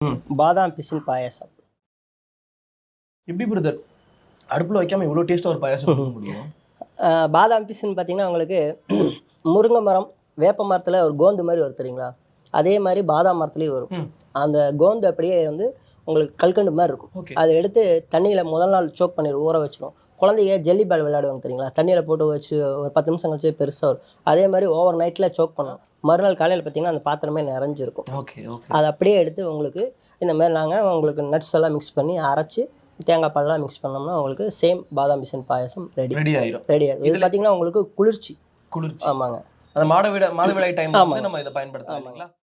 ம். பாதாம் பிசின் பாயாசம் எப்படி பிரதர் அடுப்புல வைக்காம இவ்வளவு டேஸ்டா ஒரு பாயாசம் கொடுக்க முடியும் அஹ் பாதாம் பிசின் பார்த்தீங்கன்னா உங்களுக்கு முருங்கை மரம் வேப்ப மரத்தில் ஒரு கோந்து மாதிரி வரும் தெரியுங்களா அதே மாதிரி பாதாம் மரத்துலேயும் வரும் ம். அந்த கோந்து அப்படியே வந்து உங்களுக்கு கல்கண்டு மாதிரி இருக்கும் ஓகே அதை எடுத்து தண்ணியில் முதல் நாள் சோக் பண்ணி ஊற வச்சிரும் குழந்தைங்க ஜெல்லி பால் விளையாடுவாங்க தெரியுங்களா தண்ணியில் போட்டு வச்சு ஒரு பத்து நிமிஷம் கழிச்சு பெருசாக வரும் அதே மாதிரி ஓவர் நைட்டில் சோக் பண்ணணும் மறுநாள் காலையில் பார்த்தீங்கன்னா அந்த பாத்திரமே நிறைஞ்சிருக்கும் ஓகே ஓகே அதை அப்படியே எடுத்து உங்களுக்கு இந்த மாதிரி நாங்கள் உங்களுக்கு நட்ஸ் எல்லாம் மிக்ஸ் பண்ணி அரைச்சி தேங்காய் பால்லாம் மிக்ஸ் பண்ணோம்னா உங்களுக்கு சேம் பாதாம் பிசின் பாயாசம் ரெடி ரெடி ஆயிரும் ரெடி ஆகும் இது பார்த்தீங்கன்னா உங்களுக்கு குளிர்ச்சி குளிர்ச்சி ஆமாங்க அந்த மாதவிட மாதவிடாய் டைம் ஆமா. வந்து நம்ம இதை பயன்படுத்தலாம் ஆமாங்க. இல்லைங்களா